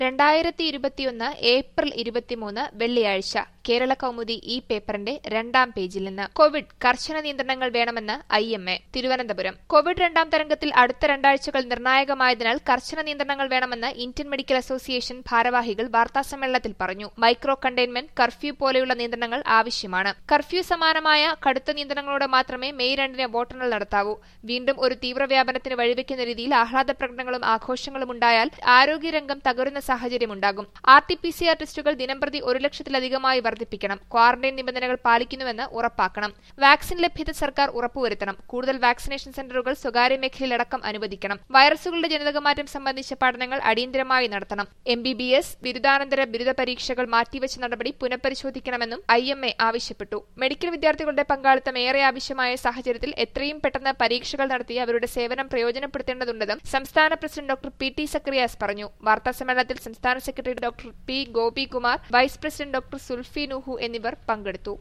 രണ്ടായിരത്തി ഇരുപത്തിയൊന്ന് ഏപ്രിൽ ഇരുപത്തിമൂന്ന് വെള്ളിയാഴ്ച കേരള കൗമുദി ഈ പേപ്പറിന്റെ രണ്ടാം പേജിൽ നിന്ന് കോവിഡ് കർശന നിയന്ത്രണങ്ങൾ വേണമെന്ന് I M A Thiruvananthapuram covid രണ്ടാം തരംഗത്തിൽ അടുത്ത രണ്ടാഴ്ചകൾ നിർണായകമായതിനാൽ കർശന നിയന്ത്രണങ്ങൾ വേണമെന്ന് ഇന്ത്യൻ മെഡിക്കൽ അസോസിയേഷൻ ഭാരവാഹികൾ വാർത്താസമ്മേളനത്തിൽ പറഞ്ഞു മൈക്രോ കണ്ടെയ്ൻമെന്റ് കർഫ്യൂ പോലെയുള്ള നിയന്ത്രണങ്ങൾ ആവശ്യമാണ് കർഫ്യൂ സമാനമായ കടുത്ത നിയന്ത്രണങ്ങളോടെ മാത്രമേ മെയ് രണ്ടിന് വോട്ടെണ്ണൽ നടത്താവൂ വീണ്ടും ഒരു തീവ്രവ്യാപനത്തിന് വഴിവെക്കുന്ന രീതിയിൽ ആഹ്ലാദ പ്രകടനങ്ങളും ആഘോഷങ്ങളും ഉണ്ടായാൽ ആരോഗ്യരംഗം തകരുന്ന സാഹചര്യമുണ്ടാകും R T P C R ടെസ്റ്റുകൾ ദിനംപ്രതി ഒരു ലക്ഷത്തിലധികമായി വർദ്ധിപ്പിക്കണം ക്വാറന്റൈൻ നിബന്ധനകൾ പാലിക്കുന്നുവെന്ന് ഉറപ്പാക്കണം വാക്സിൻ ലഭ്യത സർക്കാർ ഉറപ്പുവരുത്തണം കൂടുതൽ വാക്സിനേഷൻ സെന്ററുകൾ സ്വകാര്യ മേഖലയിലടക്കം അനുവദിക്കണം വൈറസുകളുടെ ജനിതകമാറ്റം സംബന്ധിച്ച പഠനങ്ങൾ അടിയന്തരമായി നടത്തണം എം ബി ബി എസ് ബിരുദാനന്തര ബിരുദ പരീക്ഷകൾ മാറ്റിവെച്ച നടപടി പുനഃപരിശോധിക്കണമെന്നും ഐ എം എ ആവശ്യപ്പെട്ടു മെഡിക്കൽ വിദ്യാർത്ഥികളുടെ പങ്കാളിത്തം ഏറെ ആവശ്യമായ സാഹചര്യത്തിൽ എത്രയും പെട്ടെന്ന് പരീക്ഷകൾ നടത്തി അവരുടെ സേവനം പ്രയോജനപ്പെടുത്തേണ്ടതുണ്ടെന്നും സംസ്ഥാന president doctor P T Zacharias പറഞ്ഞു വാർത്താസമ്മേളനത്തിൽ സംസ്ഥാന secretary doctor P Gopikumar vice president doctor Sulphi Nuhu എന്നിവർ പങ്കെടുത്തു